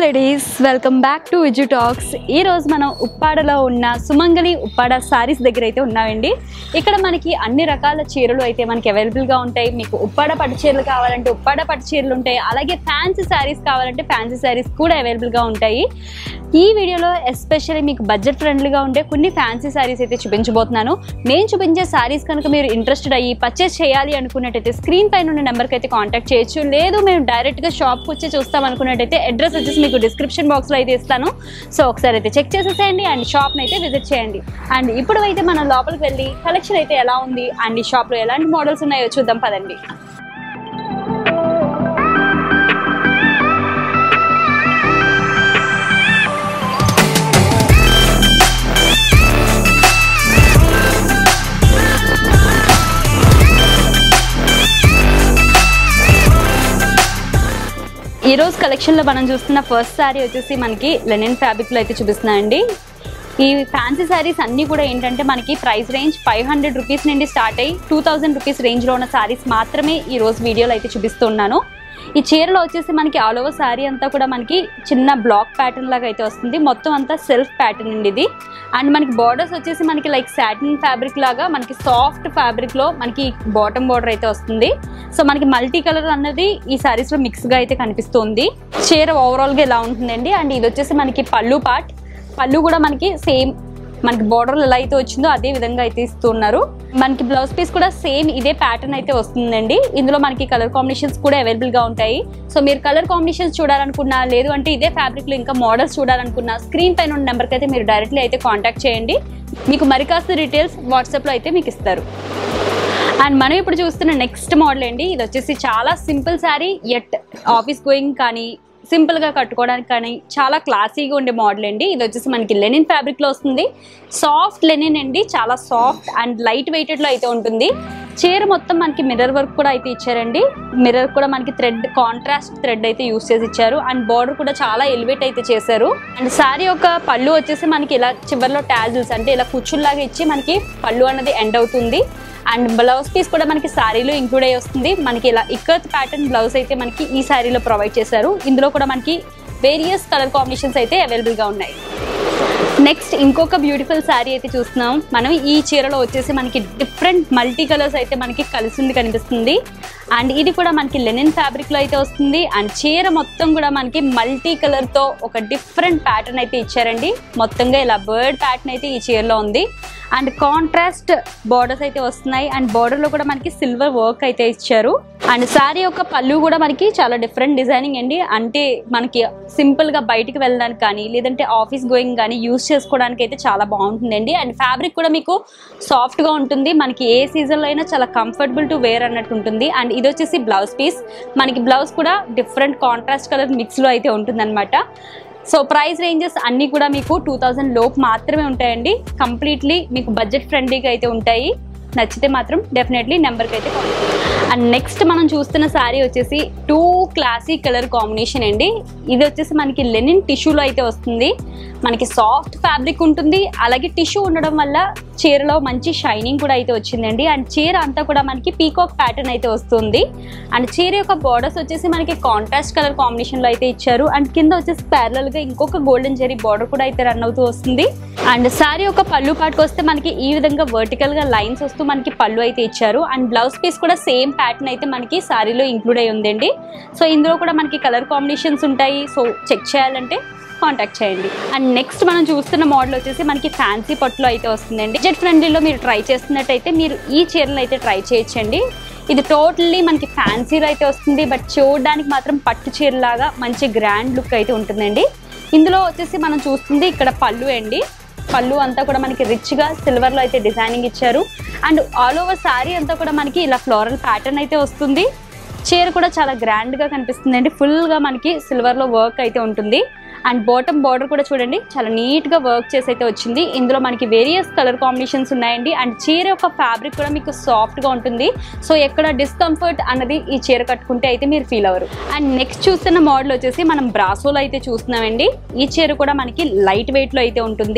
ladies welcome back to Viju talks ఈ రోజు మనం ఉప్పాడలో ఉన్న సుమంగలి ఉప్పాడ సారీస్ దగ్గర అయితే ఉన్నామండి ఇక్కడ మనకి అన్ని రకాల చీరలు అయితే మనకి అవైలబుల్గా ఉంటాయి మీకు ఉప్పాడ పట్టు చీరలు కావాలంటే ఉప్పాడ పట్టు చీరలు ఉంటాయి అలాగే ఫ్యాన్సీ శారీస్ కావాలంటే ఫ్యాన్సీ శారీస్ కూడా అవైలబుల్గా ఉంటాయి ఈ వీడియోలో ఎస్పెషల్లీ మీకు బడ్జెట్ ఫ్రెండ్లీగా ఉండే కొన్ని ఫ్యాన్సీ శారీస్ అయితే చూపించబోతున్నాను నేను చూపించే శారీస్ కనుక మీరు ఇంట్రెస్టెడ్ అయ్యి పర్చేస్ చేయాలి అనుకున్నట్టయితే స్క్రీన్ పైన ఉన్న నెంబర్కి అయితే కాంటాక్ట్ చేయొచ్చు లేదు మేము డైరెక్ట్గా షాప్కి వచ్చి చూస్తాం అనుకున్నట్టయితే అడ్రస్ వచ్చేసి మీకు డిస్క్రిప్షన్ బాక్స్లో అయితే ఇస్తాను సో ఒకసారి అయితే చెక్ చేసేసేయండి అండ్ షాప్ని అయితే విజిట్ చేయండి అండ్ ఇప్పుడు అయితే మనం లోపలికి వెళ్ళి కలెక్షన్ అయితే ఎలా ఉంది అండ్ ఈ షాప్లో ఎలాంటి మోడల్స్ ఉన్నాయో చూద్దాం పదండి ఈ రోజు కలెక్షన్ లో మనం చూస్తున్న ఫస్ట్ శారీ వచ్చేసి మనకి లెనిన్ ఫ్యాబ్రిక్ లో అయితే చూపిస్తున్నాయండి ఈ ఫ్యాన్సీ శారీస్ అన్నీ కూడా ఏంటంటే మనకి price range five hundred rupees నుండి స్టార్ట్ అయ్యి టూ థౌసండ్ రూపీస్ రేంజ్ లో ఉన్న శారీస్ మాత్రమే ఈ రోజు వీడియోలో అయితే చూపిస్తున్నాను ఈ చీరలో వచ్చేసి మనకి ఆల్ ఓవర్ శారీ అంతా కూడా మనకి చిన్న బ్లాక్ ప్యాటర్న్ లాగా అయితే వస్తుంది మొత్తం అంతా సెల్ఫ్ ప్యాటర్న్ అండి ఇది అండ్ మనకి బార్డర్స్ వచ్చేసి మనకి లైక్ సాటిన్ ఫ్యాబ్రిక్ లాగా మనకి సాఫ్ట్ ఫ్యాబ్రిక్ లో మనకి బాటమ్ బార్డర్ అయితే వస్తుంది సో మనకి మల్టీ కలర్ అన్నది ఈ సారీస్ లో మిక్స్ గా అయితే కనిపిస్తుంది చీర ఓవరాల్ గా ఇలా ఉంటుందండి అండ్ ఇది వచ్చేసి మనకి పళ్ళు పార్ట్ పళ్ళు కూడా మనకి సేమ్ మనకి బార్డర్ ఎలా అయితే వచ్చిందో అదే విధంగా అయితే ఇస్తున్నారు మనకి బ్లౌజ్ పీస్ కూడా సేమ్ ఇదే ప్యాటర్న్ అయితే వస్తుందండి ఇందులో మనకి కలర్ కాంబినేషన్స్ కూడా అవైలబుల్ గా ఉంటాయి సో మీరు కలర్ కాంబినేషన్స్ చూడాలనుకున్నా లేదు అంటే ఇదే ఫ్యాబ్రిక్ లో ఇంకా మోడల్స్ చూడాలనుకున్నా స్క్రీన్ పైన ఉన్న నెంబర్కి అయితే మీరు డైరెక్ట్లీ అయితే కాంటాక్ట్ చేయండి మీకు మరి కాస్త డీటెయిల్స్ వాట్సాప్లో అయితే మీకు ఇస్తారు అండ్ మనం ఇప్పుడు చూస్తున్న నెక్స్ట్ మోడల్ అండి ఇది వచ్చేసి చాలా simple sari at office going కానీ సింపుల్ గా కట్టుకోవడానికి కానీ చాలా క్లాసీగా ఉండే మోడల్ అండి ఇది వచ్చేసి మనకి లెనిన్ ఫ్యాబ్రిక్ లో వస్తుంది సాఫ్ట్ లెనిన్ అండి చాలా సాఫ్ట్ అండ్ లైట్ వెయిటెడ్ లో అయితే ఉంటుంది చీర మొత్తం మనకి మిర్రర్ వర్క్ కూడా అయితే ఇచ్చారండి మిర్రర్ కూడా మనకి థ్రెడ్ కాంట్రాస్ట్ థ్రెడ్ అయితే యూస్ చేసి ఇచ్చారు అండ్ బార్డర్ కూడా చాలా ఎలివేట్ అయితే చేశారు అండ్ శారీ యొక్క పళ్ళు వచ్చేసి మనకి ఇలా చివరిలో టాజిల్స్ అంటే ఇలా కుచ్చుల్లాగా ఇచ్చి మనకి పళ్ళు అన్నది ఎండ్ అవుతుంది అండ్ బ్లౌజ్ పీస్ కూడా మనకి శారీలో ఇంక్లూడ్ అయ్యి వస్తుంది మనకి ఇలా ఇక్కత్ ప్యాటర్న్ బ్లౌజ్ అయితే మనకి ఈ శారీలో ప్రొవైడ్ చేశారు ఇందులో కూడా మనకి వేరియస్ కలర్ కాంబినేషన్స్ అయితే అవైలబుల్గా ఉన్నాయి నెక్స్ట్ ఇంకొక బ్యూటిఫుల్ శారీ అయితే చూస్తున్నాం మనం ఈ చీరలో వచ్చేసి మనకి డిఫరెంట్ మల్టీ కలర్స్ అయితే మనకి కలిసింది కనిపిస్తుంది అండ్ ఇది కూడా మనకి లెనిన్ ఫ్యాబ్రిక్ లో అయితే వస్తుంది అండ్ చీర మొత్తం కూడా మనకి మల్టీ కలర్ తో ఒక డిఫరెంట్ ప్యాటర్న్ అయితే ఇచ్చారండి మొత్తంగా ఇలా బర్డ్ ప్యాటర్న్ అయితే ఈ చీరలో ఉంది అండ్ కాంట్రాస్ట్ బార్డర్స్ అయితే వస్తున్నాయి అండ్ బార్డర్ లో కూడా మనకి సిల్వర్ వర్క్ అయితే ఇచ్చారు అండ్ శారీ యొక్క పళ్ళు కూడా మనకి చాలా డిఫరెంట్ డిజైనింగ్ అండి అంటే మనకి సింపుల్ గా బయటికి వెళ్ళడానికి కానీ లేదంటే ఆఫీస్ గోయింగ్ కానీ యూస్ చేసుకోవడానికి అయితే చాలా బాగుంటుందండి అండ్ ఫ్యాబ్రిక్ కూడా మీకు సాఫ్ట్ గా ఉంటుంది మనకి ఏ సీజన్ లో అయినా చాలా కంఫర్టబుల్ టు వేర్ అన్నట్టు ఉంటుంది అండ్ ఇది వచ్చేసి బ్లౌజ్ పీస్ మనకి బ్లౌజ్ కూడా డిఫరెంట్ కాంట్రాస్ట్ కలర్ మిక్స్ లో అయితే ఉంటుంది సో ప్రైస్ రేంజెస్ అన్నీ కూడా మీకు టూ థౌజండ్ లోపు మాత్రమే ఉంటాయండి కంప్లీట్లీ మీకు బడ్జెట్ ఫ్రెండ్లీగా అయితే ఉంటాయి నచ్చితే మాత్రం డెఫినెట్లీ నెంబర్కి అయితే కాల్ అండ్ నెక్స్ట్ మనం చూస్తున్న శారీ వచ్చేసి టూ క్లాసీ కలర్ కాంబినేషన్ అండి ఇది వచ్చేసి మనకి లెనిన్ టిష్యూలో అయితే వస్తుంది మనకి సాఫ్ట్ ఫ్యాబ్రిక్ ఉంటుంది అలాగే టిష్యూ ఉండడం వల్ల చీరలో మంచి షైనింగ్ కూడా అయితే వచ్చిందండి అండ్ చీర అంతా కూడా మనకి పీకాక్ ప్యాటర్న్ అయితే వస్తుంది అండ్ చీర యొక్క బార్డర్స్ వచ్చేసి మనకి కాంట్రాస్ట్ కలర్ కాంబినేషన్ లో అయితే ఇచ్చారు అండ్ కింద వచ్చేసి ప్యారలల్ గా ఇంకొక గోల్డెన్ జెరీ బార్డర్ కూడా అయితే రన్ అవుతూ వస్తుంది అండ్ శారీ యొక్క పళ్ళు పాటుకు వస్తే మనకి ఈ విధంగా వర్టికల్ గా లైన్స్ వస్తూ మనకి పళ్ళు అయితే ఇచ్చారు అండ్ బ్లౌజ్ పీస్ కూడా సేమ్ ప్యాటర్న్ అయితే మనకి శారీలో ఇంక్లూడ్ అయి ఉందండి సో ఇందులో కూడా మనకి కలర్ కాంబినేషన్స్ ఉంటాయి సో చెక్ చేయాలంటే కాంటాక్ట్ చేయండి అండ్ నెక్స్ట్ మనం చూస్తున్న మోడల్ వచ్చేసి మనకి ఫ్యాన్సీ పట్టులో అయితే వస్తుందండి బడ్జెట్ ఫ్రెండ్లీలో మీరు ట్రై చేస్తున్నట్టయితే మీరు ఈ చీరలు అయితే ట్రై చేయొచ్చండి ఇది టోటల్లీ మనకి ఫ్యాన్సీలో అయితే వస్తుంది బట్ చూడడానికి మాత్రం పట్టు చీరలాగా మంచి గ్రాండ్ లుక్ అయితే ఉంటుందండి ఇందులో వచ్చేసి మనం చూస్తుంది ఇక్కడ పళ్ళు అండి పళ్ళు అంతా కూడా మనకి రిచ్గా సిల్వర్లో అయితే డిజైనింగ్ ఇచ్చారు అండ్ ఆల్ ఓవర్ శారీ అంతా కూడా మనకి ఇలా ఫ్లోరల్ ప్యాటర్న్ అయితే వస్తుంది చీర కూడా చాలా గ్రాండ్గా కనిపిస్తుంది అండి ఫుల్గా మనకి సిల్వర్లో వర్క్ అయితే ఉంటుంది అండ్ బాటమ్ బార్డర్ కూడా చూడండి చాలా నీట్గా వర్క్ చేసి అయితే వచ్చింది ఇందులో మనకి వేరియస్ కలర్ కాంబినేషన్స్ ఉన్నాయండి అండ్ చీర యొక్క ఫ్యాబ్రిక్ కూడా మీకు సాఫ్ట్గా ఉంటుంది సో ఎక్కడ డిస్కంఫర్ట్ అన్నది ఈ చీర కట్టుకుంటే అయితే మీరు ఫీల్ అవ్వరు అండ్ నెక్స్ట్ చూస్తున్న మోడల్ వచ్చేసి మనం బ్రాసోలో అయితే చూస్తున్నామండి ఈ చీర కూడా మనకి లైట్ వెయిట్లో అయితే ఉంటుంది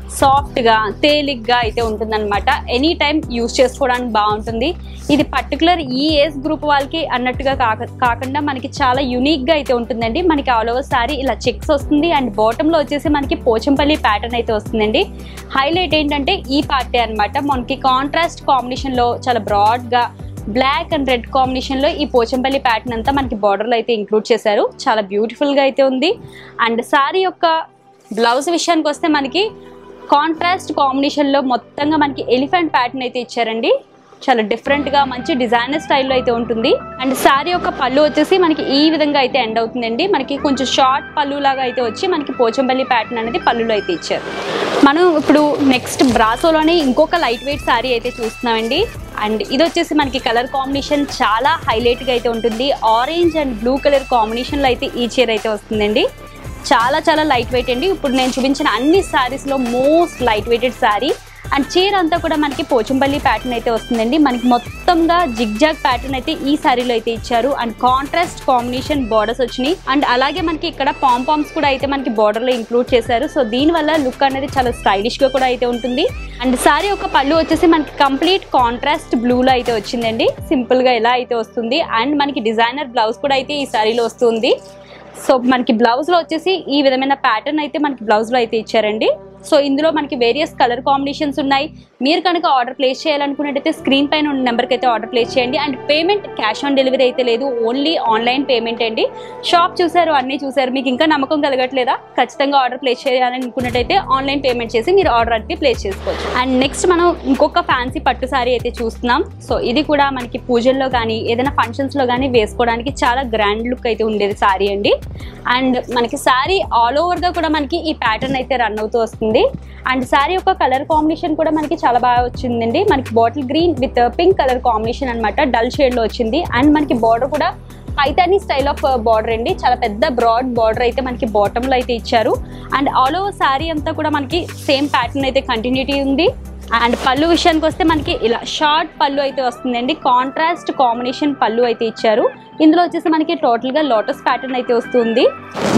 సాఫ్ట్గా తేలిగ్గా అయితే ఉంటుందన్నమాట ఎనీ టైం యూస్ చేసుకోవడానికి బాగుంటుంది ఇది పర్టికులర్ ఈ ఏజ్ గ్రూప్ వాళ్ళకి అన్నట్టుగా కాక కాకుండా మనకి చాలా యూనిక్గా అయితే ఉంటుందండి మనకి ఆల్ ఓవర్ సారీ ఇలా చెక్స్ వస్తుంది అండ్ బాటంలో వచ్చేసి మనకి పోచంపల్లి ప్యాటర్న్ అయితే వస్తుందండి హైలైట్ ఏంటంటే ఈ పార్టీ అన్నమాట మనకి కాంట్రాస్ట్ కాంబినేషన్లో చాలా బ్రాడ్గా బ్లాక్ అండ్ రెడ్ కాంబినేషన్లో ఈ పోచంపల్లి ప్యాటర్న్ అంతా మనకి బార్డర్లో అయితే ఇంక్లూడ్ చేశారు చాలా బ్యూటిఫుల్గా అయితే ఉంది అండ్ సారీ యొక్క బ్లౌజ్ విషయానికి వస్తే మనకి కాంట్రాస్ట్ కాంబినేషన్లో మొత్తంగా మనకి ఎలిఫెంట్ ప్యాటర్న్ అయితే ఇచ్చారండి చాలా డిఫరెంట్గా మంచి డిజైనర్ స్టైల్లో అయితే ఉంటుంది అండ్ శారీ యొక్క పళ్ళు వచ్చేసి మనకి ఈ విధంగా అయితే ఎండ్ అవుతుందండి మనకి కొంచెం షార్ట్ పళ్ళు లాగా అయితే వచ్చి మనకి పోచంపల్లి ప్యాటర్న్ అనేది పళ్ళులో అయితే ఇచ్చారు మనం ఇప్పుడు నెక్స్ట్ బ్రాసోలోనే ఇంకొక లైట్ వెయిట్ శారీ అయితే చూస్తున్నామండి అండ్ ఇది వచ్చేసి మనకి కలర్ కాంబినేషన్ చాలా హైలైట్గా అయితే ఉంటుంది ఆరెంజ్ అండ్ బ్లూ కలర్ కాంబినేషన్లో అయితే ఈ చీర అయితే వస్తుందండి చాలా చాలా లైట్ వెయిట్ అండి ఇప్పుడు నేను చూపించిన అన్ని శారీస్లో most light weighted sari and చీర అంతా కూడా మనకి పోచంపల్లి ప్యాటర్న్ అయితే వస్తుందండి మనకి మొత్తంగా జిగ్జాగ్ ప్యాటర్న్ అయితే ఈ శారీలో అయితే ఇచ్చారు అండ్ కాంట్రాస్ట్ కాంబినేషన్ బార్డర్స్ వచ్చినాయి అండ్ అలాగే మనకి ఇక్కడ పామ్ పామ్స్ కూడా అయితే మనకి బార్డర్ లో ఇంక్లూడ్ చేశారు సో దీని వల్ల లుక్ అనేది చాలా స్టైలిష్ గా కూడా అయితే ఉంటుంది అండ్ శారీ యొక్క పళ్ళు వచ్చేసి మనకి కంప్లీట్ కాంట్రాస్ట్ బ్లూ లో అయితే వచ్చిందండి సింపుల్ గా ఇలా అయితే వస్తుంది అండ్ మనకి డిజైనర్ బ్లౌజ్ కూడా అయితే ఈ శారీలో వస్తుంది సో మనకి బ్లౌజ్ లో వచ్చేసి ఈ విధమైన ప్యాటర్న్ అయితే మనకి బ్లౌజ్ లో అయితే ఇచ్చారండి సో ఇందులో మనకి వేరియస్ కలర్ కాంబినేషన్స్ ఉన్నాయి మీరు కనుక ఆర్డర్ ప్లేస్ చేయాలనుకున్నట్టయితే స్క్రీన్ పైన ఉన్న నెంబర్కి అయితే ఆర్డర్ ప్లేస్ చేయండి and payment cash on delivery అయితే లేదు ఓన్లీ ఆన్లైన్ పేమెంట్ అండి షాప్ చూసారు అన్నీ చూసారు మీకు ఇంకా నమ్మకం కలగట్లేదా ఖచ్చితంగా ఆర్డర్ ప్లేస్ చేయాలనుకున్నట్టయితే ఆన్లైన్ పేమెంట్ చేసి మీరు ఆర్డర్ అయితే ప్లేస్ చేసుకోవచ్చు అండ్ నెక్స్ట్ మనం ఇంకొక ఫ్యాన్సీ పట్టు సారీ అయితే చూస్తున్నాం సో ఇది కూడా మనకి పూజల్లో కానీ ఏదైనా ఫంక్షన్స్లో కానీ వేసుకోవడానికి చాలా గ్రాండ్ లుక్ అయితే ఉండేది సారీ అండి అండ్ మనకి శారీ ఆల్ ఓవర్గా కూడా మనకి ఈ ప్యాటర్న్ అయితే రన్ అవుతూ వస్తుంది అండ్ శారీ యొక్క కలర్ కాంబినేషన్ కూడా మనకి చాలా బాగా వచ్చిందండి మనకి bottle green with pink colour combination అనమాట డల్ షేడ్లో వచ్చింది అండ్ మనకి బార్డర్ కూడా పైతానీ స్టైల్ ఆఫ్ బార్డర్ అండి చాలా పెద్ద బ్రాడ్ బార్డర్ అయితే మనకి బాటంలో అయితే ఇచ్చారు అండ్ ఆల్ ఓవర్ శారీ అంతా కూడా మనకి సేమ్ ప్యాటర్న్ అయితే కంటిన్యూటీ ఉంది అండ్ పళ్ళు విషయానికి వస్తే మనకి ఇలా షార్ట్ పళ్ళు అయితే వస్తుందండి కాంట్రాస్ట్ కాంబినేషన్ పళ్ళు అయితే ఇచ్చారు ఇందులో వచ్చేసి మనకి టోటల్గా లోటస్ ప్యాటర్న్ అయితే వస్తుంది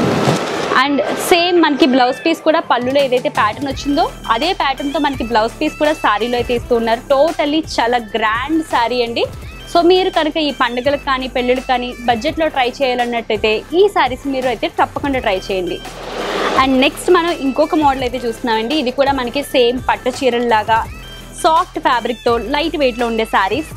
అండ్ సేమ్ మనకి బ్లౌజ్ పీస్ కూడా పళ్ళులో ఏదైతే ప్యాటర్న్ వచ్చిందో అదే ప్యాటర్న్తో మనకి బ్లౌజ్ పీస్ కూడా శారీలో అయితే ఇస్తూ ఉన్నారు టోటల్లీ చాలా గ్రాండ్ శారీ అండి సో మీరు కనుక ఈ పండుగలకు కానీ పెళ్ళిళ్ళకి కానీ బడ్జెట్లో ట్రై చేయాలన్నట్టయితే ఈ శారీస్ మీరు అయితే తప్పకుండా ట్రై చేయండి అండ్ నెక్స్ట్ మనం ఇంకొక మోడల్ అయితే చూస్తున్నామండి ఇది కూడా మనకి సేమ్ పట్టు చీరల్లాగా సాఫ్ట్ ఫ్యాబ్రిక్తో లైట్ వెయిట్లో ఉండే శారీస్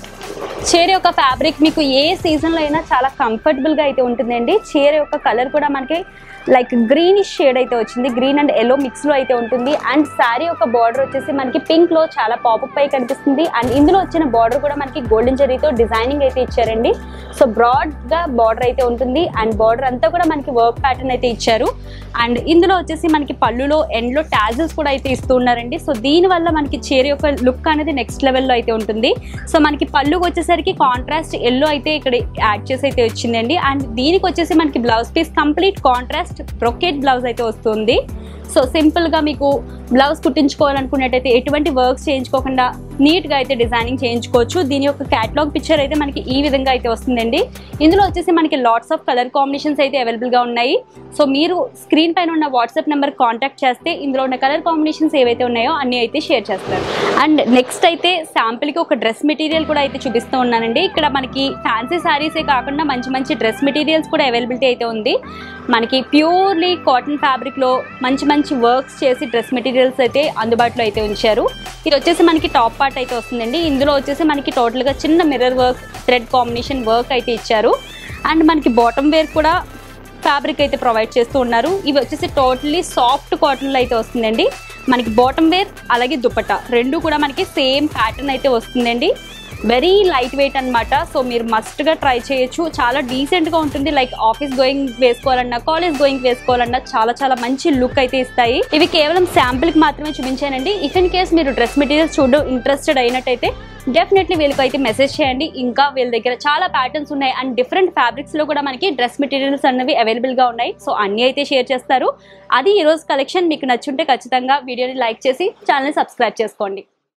చీర యొక్క ఫ్యాబ్రిక్ మీకు ఏ సీజన్లో అయినా చాలా కంఫర్టబుల్గా అయితే ఉంటుందండి చీర యొక్క కలర్ కూడా మనకి లైక్ గ్రీనిష్ షేడ్ అయితే వచ్చింది గ్రీన్ అండ్ ఎల్లో మిక్స్లో అయితే ఉంటుంది అండ్ శారీ యొక్క బార్డర్ వచ్చేసి మనకి పింక్లో చాలా పాపప్ పై కనిపిస్తుంది అండ్ ఇందులో వచ్చిన బార్డర్ కూడా మనకి గోల్డెన్ జరీతో డిజైనింగ్ అయితే ఇచ్చారండి సో బ్రాడ్గా బార్డర్ అయితే ఉంటుంది అండ్ బార్డర్ అంతా కూడా మనకి వర్క్ ప్యాటర్న్ అయితే ఇచ్చారు అండ్ ఇందులో వచ్చేసి మనకి పళ్ళులో ఎండ్లో టాజల్స్ కూడా అయితే ఇస్తూ ఉన్నారండి సో దీనివల్ల మనకి చీర యొక్క లుక్ అనేది నెక్స్ట్ లెవెల్లో అయితే ఉంటుంది సో మనకి పళ్ళుకి వచ్చేసరికి కాంట్రాస్ట్ ఎల్లో అయితే ఇక్కడ యాడ్ చేసి అయితే వచ్చిందండి అండ్ దీనికి వచ్చేసి మనకి blouse piece complete contrast brocade blouse అయితే వస్తుంది సో సింపుల్గా మీకు బ్లౌజ్ కుట్టించుకోవాలనుకున్నట్టయితే ఎటువంటి వర్క్స్ చేయించుకోకుండా నీట్గా అయితే డిజైనింగ్ చేయించుకోవచ్చు దీని యొక్క క్యాటలాగ్ పిక్చర్ అయితే మనకి ఈ విధంగా అయితే వస్తుందండి ఇందులో వచ్చేసి మనకి లాట్స్ ఆఫ్ కలర్ కాంబినేషన్స్ అయితే అవైలబుల్గా ఉన్నాయి సో మీరు స్క్రీన్ పైన ఉన్న వాట్సాప్ నెంబర్ కాంటాక్ట్ చేస్తే ఇందులో ఉన్న కలర్ కాంబినేషన్స్ ఏవైతే ఉన్నాయో అన్నీ అయితే షేర్ చేస్తారు అండ్ నెక్స్ట్ అయితే శాంపిల్కి ఒక డ్రెస్ మెటీరియల్ కూడా అయితే చూపిస్తూ ఉన్నానండి ఇక్కడ మనకి ఫ్యాన్సీ శారీసే కాకుండా మంచి మంచి డ్రెస్ మెటీరియల్స్ కూడా అవైలబిలిటీ అయితే ఉంది మనకి ప్యూర్లీ కాటన్ ఫ్యాబ్రిక్లో మంచి మంచి వర్క్స్ చేసి డ్రెస్ మెటీరియల్స్ అయితే అందుబాటులో అయితే ఉంచారు ఇది వచ్చేసి మనకి టాప్ పార్ట్ అయితే వస్తుందండి ఇందులో వచ్చేసి మనకి టోటల్గా చిన్న mirror work thread combination work అయితే ఇచ్చారు అండ్ మనకి బాటమ్ వేర్ కూడా ఫ్యాబ్రిక్ అయితే ప్రొవైడ్ చేస్తూ ఉన్నారు ఇవి వచ్చేసి టోటల్లీ సాఫ్ట్ కాటన్లో అయితే వస్తుందండి మనకి బాటమ్ వేర్ అలాగే దుపట్టా రెండు కూడా మనకి సేమ్ ప్యాటర్న్ అయితే వస్తుందండి వెరీ లైట్ వెయిట్ అన్నమాట సో మీరు మస్ట్గా ట్రై చేయొచ్చు చాలా డీసెంట్గా ఉంటుంది లైక్ ఆఫీస్ గోయింగ్ వేసుకోవాలన్నా కాలేజ్ గోయింగ్ వేసుకోవాలన్నా చాలా చాలా మంచి లుక్ అయితే ఇస్తాయి ఇవి కేవలం శాంపుల్కి మాత్రమే చూపించానండి ఇఫ్ ఇన్ కేస్ మీరు డ్రెస్ మెటీరియల్స్ చూడడం ఇంట్రెస్టెడ్ అయినట్టయితే డెఫినెట్లీ వీళ్ళకి అయితే మెసేజ్ చేయండి ఇంకా వీళ్ళ దగ్గర చాలా ప్యాటర్న్స్ ఉన్నాయి అండ్ డిఫరెంట్ ఫ్యాబ్రిక్స్ లో కూడా మనకి డ్రెస్ మెటీరియల్స్ అనేవి అవైలబుల్ గా ఉన్నాయి సో అన్ని అయితే షేర్ చేస్తారు అది ఈ రోజు కలెక్షన్ మీకు నచ్చుంటే ఖచ్చితంగా వీడియోని లైక్ చేసి ఛానల్ సబ్స్క్రైబ్ చేసుకోండి